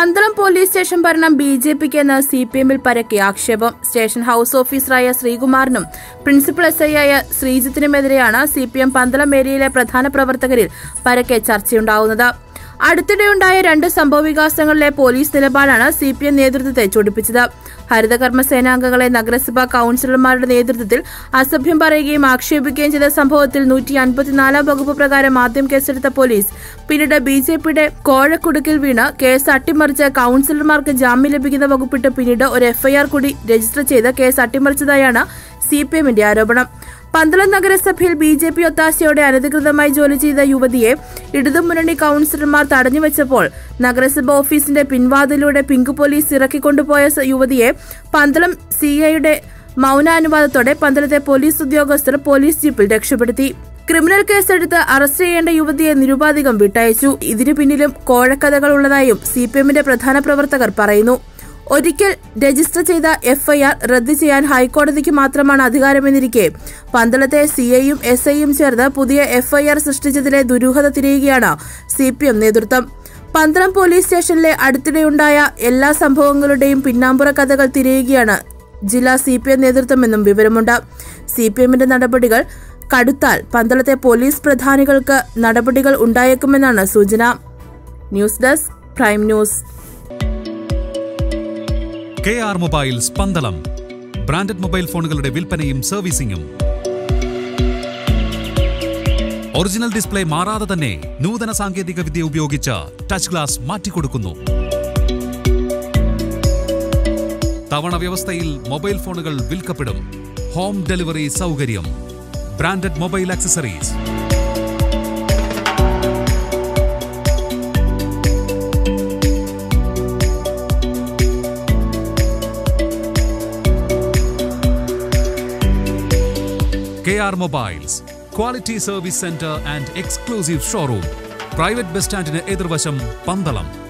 Pandalam police station ഭരണം B J പിക്ക് എന്ന് സി പി എമ്മിൽ പരക്കെ ആക്ഷേപം സ്റ്റേഷൻ ഹൌസ് ഓഫീസറായ ശ്രീകുമാറിനും പ്രിൻസിപ്പൽ എസ് ഐ ആയ ശ്രീജിത്തിനുമെതിരെയാണ് സി പി എം പന്തളം ഏരിയയിലെ പ്രധാന പ്രവർത്തകരിൽ പരക്കെ ചർച്ചയുണ്ടാവുന്നത് അടുത്തിടെയുണ്ടായ രണ്ട് സംഭവവികാസങ്ങളിലെ പോലീസ് നിലപാടാണ് സി പി എം നേതൃത്വത്തെ ചൊടിപ്പിച്ചത് ഹരിതകർമ്മ സേനാംഗങ്ങളെ നഗരസഭാ കൌൺസിലർമാരുടെ നേതൃത്വത്തിൽ അസഭ്യം പറയുകയും ആക്ഷേപിക്കുകയും ചെയ്ത സംഭവത്തിൽ നൂറ്റി അൻപത്തിനാലാം വകുപ്പ് പ്രകാരം ആദ്യം കേസെടുത്ത പോലീസ് പിന്നീട് ബി ജെ പിയുടെ കോഴക്കുടുക്കിൽ വീണ് കേസ് അട്ടിമറിച്ച് കൌൺസിലർമാർക്ക് ജാമ്യം ലഭിക്കുന്ന വകുപ്പിട്ട് പിന്നീട് ഒരു എഫ്ഐആർ കൂടി രജിസ്റ്റർ ചെയ്ത് കേസ് അട്ടിമറിച്ചതായാണ് സി പി എമ്മിന്റെ ആരോപണം പന്തളം നഗരസഭയിൽ ബി ജെ പി ഒത്താശയോടെ അനധികൃതമായി ജോലി ചെയ്ത യുവതിയെ ഇടതുമുന്നണി കൌൺസിലർമാർ തടഞ്ഞുവെച്ചപ്പോൾ നഗരസഭ ഓഫീസിന്റെ പിൻവാതിലൂടെ പിങ്ക് പോലീസ് ഇറക്കിക്കൊണ്ടുപോയ സ- യുവതിയെ പന്തളം സിഐയുടെ മൌനാനുവാദത്തോടെ പന്തളത്തെ പോലീസ് ഉദ്യോഗസ്ഥർ പോലീസ് ജീപ്പിൽ രക്ഷപ്പെടുത്തി ക്രിമിനൽ കേസെടുത്ത് അറസ്റ്റ് ചെയ്യേണ്ട യുവതിയെ നിരുപാധികം വിട്ടയച്ചു ഇതിനു പിന്നിലും കോഴക്കഥകൾ ഉള്ളതായും സി പി എമ്മിന്റെ പ്രധാന പ്രവർത്തകർ പറയുന്നു ഒരിക്കൽ രജിസ്റ്റർ ചെയ്ത എഫ്ഐആർ റദ്ദ് ചെയ്യാൻ ഹൈക്കോടതിക്ക് മാത്രമാണ് അധികാരമെന്നിരിക്കെ പന്തളത്തെ സിഐയും എസ് ഐയും ചേർന്ന് പുതിയ എഫ്ഐആർ സൃഷ്ടിച്ചതിലെ ദുരൂഹത തിരയുകയാണ് സി പി എം നേതൃത്വം പന്തളം പോലീസ് സ്റ്റേഷനിലെ അടുത്തിടെയുണ്ടായ എല്ലാ സംഭവങ്ങളുടെയും പിന്നാമ്പുറ കഥകൾ തിരയുകയാണ് ജില്ലാ സി പി എം നേതൃത്വമെന്നും വിവരമുണ്ട് സി പി എമ്മിന്റെ നടപടികൾ കടുത്താൽ പന്തളത്തെ പോലീസ് പ്രധാനികൾക്ക് നടപടികൾ ഉണ്ടായേക്കുമെന്നാണ് സൂചന news desk prime news K R mobiles Pandalam branded mobile ഫോണുകളുടെ വിൽപ്പനയും സർവീസിംഗും ഒറിജിനൽ ഡിസ്പ്ലേ മാറാതെ തന്നെ നൂതന സാങ്കേതിക വിദ്യ ഉപയോഗിച്ച് ടച്ച് ഗ്ലാസ് മാറ്റിക്കൊടുക്കുന്നു തവണ വ്യവസ്ഥയിൽ മൊബൈൽ ഫോണുകൾ വിൽക്കപ്പെടും ഹോം ഡെലിവറി സൗകര്യം branded mobile accessories KR Mobiles, Quality Service Center and Exclusive Showroom. Private bus സ്റ്റാൻഡിന് എതിർവശം പന്തളം